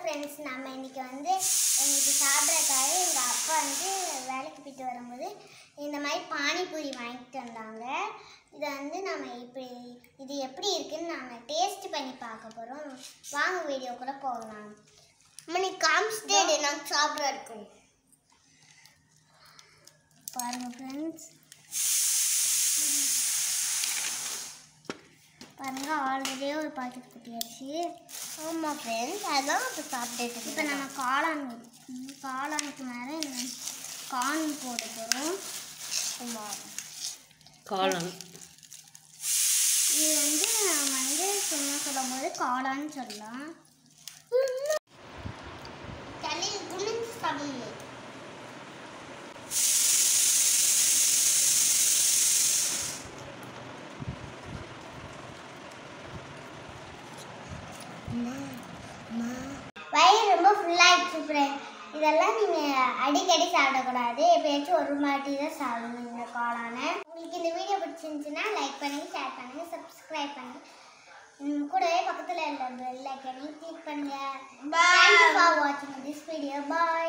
Friends நம்ம இன்னைக்கு வந்து எங்களுக்கு சாப்பிட்றதுக்காக எங்கள் அப்பா வந்து வேலைக்கு போயிட்டு வரும்போது இந்த மாதிரி பானிபூரி வாங்கிட்டு வந்தாங்க இதை வந்து நம்ம இப்படி இது எப்படி இருக்குன்னு நாங்கள் டேஸ்ட் பண்ணி பார்க்க போகிறோம் வாங்க வீடியோக்குள்ளே போகலாம் மணி காம்ஸ்டேட் நான் சாப்பிட இருக்கும் பாருங்க ஃப்ரெண்ட்ஸ் பாருங்க ஆல்ரெடியே ஒரு பாக்கெட் குட்டியாச்சு ஆமாம் ஃப்ரெண்ட்ஸ் அதான் இப்போ சாப்பிட்டுட்டு இப்போ நம்ம காளான் ம், காளானுக்கு மேலே கார்ன் போட போகிறோம் ஆமாம் காளான் இது வந்து நம்ம வந்து சும்மா சொல்லும்போது காளான்னு சொல்லலாம் தலையில் குனிஞ்சு சாப்பிடணும் வயிறு ரொம்ப ஃபுல்லாகிடுச்சு ஃப்ரெண்ட் இதெல்லாம் நீங்கள் அடிக்கடி சாப்பிடக்கூடாது எப்பயாச்சும் ஒரு மாட்டி தான் சாப்பிடணும் இந்த காளானை உங்களுக்கு இந்த வீடியோ பிடிச்சிருந்துச்சுன்னா லைக் பண்ணுங்கள் ஷேர் பண்ணுங்கள் சப்ஸ்கிரைப் பண்ணுங்கள் ம், கூடவே பக்கத்தில் உள்ள பெல் ஐக்கனையும் கிளிக் பண்ணுங்கள் Bye. தேங்க்யூ ஃபார் வாட்சிங் திஸ் வீடியோ பாய்